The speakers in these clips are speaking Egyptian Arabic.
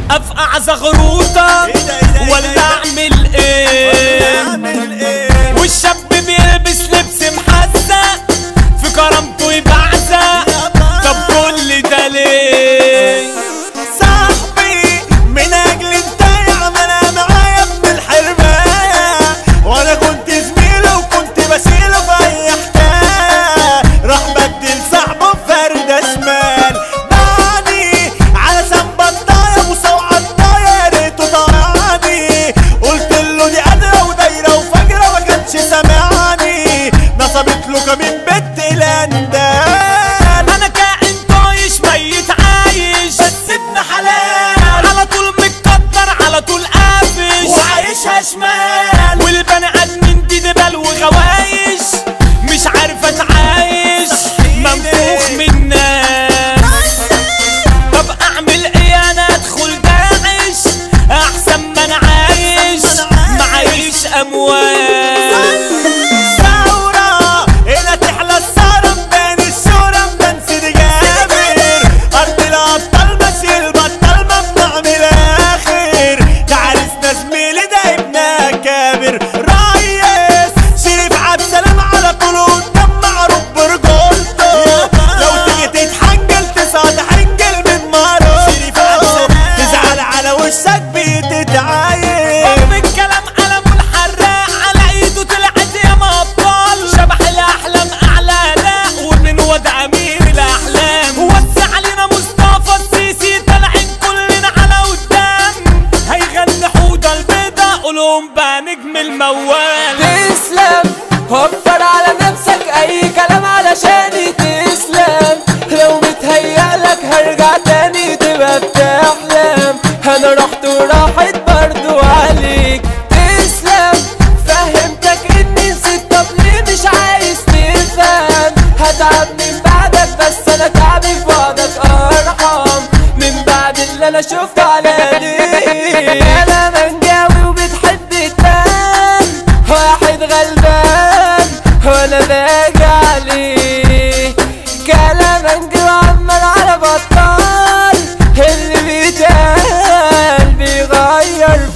افقع زغروطة إيه ده، إيه ده، إيه ده، ولا إيه ده؟ اعمل ايه اعمل ايه والشاب بيلبس لبس محزق في كرامته يبعزق طب كل ده ليه صاحبي من اجل انت يا عم انا معايا ابن الحرمايه وانا كنت زميله وكنت بشيله في اي حكايه راح بدل صاحبه بفرده شمال دعني علشان بطايه وسوعه يا ريته طلعني قلت له دي قادره ودايره وفجره ما كانش سامعني نصبت له كمين بنت الاندال انا كائن طايش ميت عايش بس ابن حلال على طول متقدر على طول قافش وعايشها شمال والبني ادمين دي دبل وغوايش مش عارف اتعايش منفوخ من ناس طب اعمل ايه انا ادخل داعش احسن ما انا عايش معيش اموال ثورة هنا تحلى الثورة مبان الشورى مبان سيدي جابر أرض الأبطال ماشي البطال ممنوع من الآخر تعالسنا زميلي ده ابن كابر ريس شريف عبد السلام على طول قدام معروف برجولته لو تيجي تتحنجل تصعد حنجل من مرة شريف عبد السلام تزعل على وشك بتتعاير طب الكلام قلم الحراق على ايده طلعت يا مبطل شبح الاحلام اعلى لا ومن واد امير الاحلام وسع علينا مصطفى السيسي طالعين كلنا على قدام هيغني حوضه البيضة قولهم بقى نجم الموال تسلم وفر على نفسك اي كلام علشان تسلم لو متهيألك هرجع تاني تبقى بتحلم انا رحت وراحت برضو عليك تسلم فهمتك اني نسيت طب ليه مش عايز تفهم هتعب من بعدك بس انا تعبي في بعدك ارحم من بعد اللي انا شفته على ايديك انا منجاوي وبتحب تبان واحد غلبان وانا باجي عليه كلامك وعمال على بطال اللي بيتقال بيغير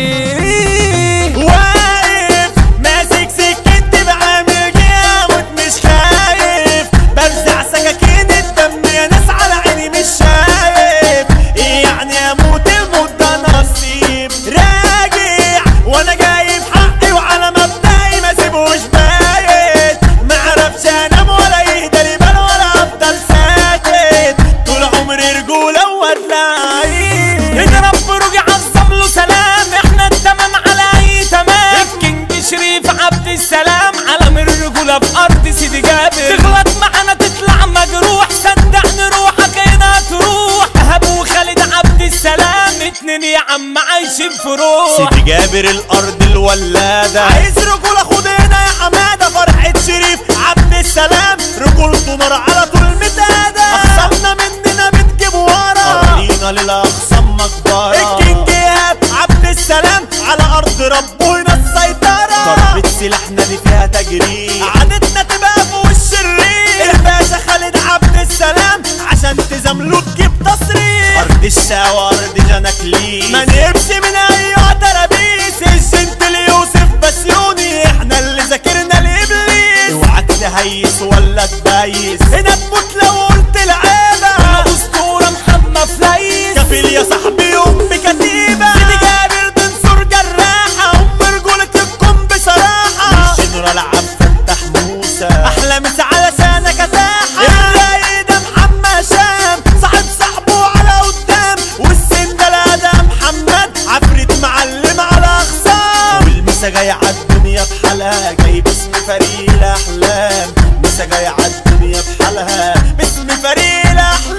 فيه واقف ماسك سكتي بعامل جامد مش خايف بنزع سكاكين الدم يا ناس على عيني مش شايف ايه يعني اموت الموت ده نصيب راجع وانا جايب حقي وعلى مبدئي ما سيبوش بايت معرفش انام ولا يهدى لي بال ولا افضل ساكت طول عمري رجوله وادلعين اضرب رجع عظم له سلام احنا التمام على اي تمام الكينج شريف عبد السلام علم الرجولة في ارض سيدي جابر تغلط معانا تطلع مجروح صدقني روحك هنا تروح اهاب وخالد عبد السلام اتنين يا عم عايشين في روح سيدي جابر الارض الولادة عايز رجولة خدنا يا حمادة فرحة شريف عبد السلام رجولته نار على طول متادة اخصامنا مننا بتجيب ورا اراضينا للاخصام مقبرة الكينج ايهاب عبد السلام على ارض ربنا السيطرة ضربة سلاحنا دي فيها تجريح عادتنا تبقى في وش الريح الباشا خالد عبد السلام عشان تزاملوا تجيب تصريح ارض الشاوى ارض جناكليس ما نمشي من اي ترابيس الجنتل يوسف بسيوني احنا اللي ذاكرنا الابليس اوعى تهيس ولا تبيس هنا تموت لو قلت العيبة اسطورة محمد فليس كفيل يا صاحبي ام كتيبة سيدي جابر تنصر جراحة ام رجولتكم بصراحة الجنرال عبد الفتاح موسى احلى مسا على سنة كتاحة الراي ده محمد هشام صاحب صاحبه على قدام والسن ده لا ده محمد عفريت معلم على اخصام والمسا جاي عالدنيا بحالها جاي باسم فريق الاحلام مسا جاي عالدنيا بحالها باسم فريق الاحلام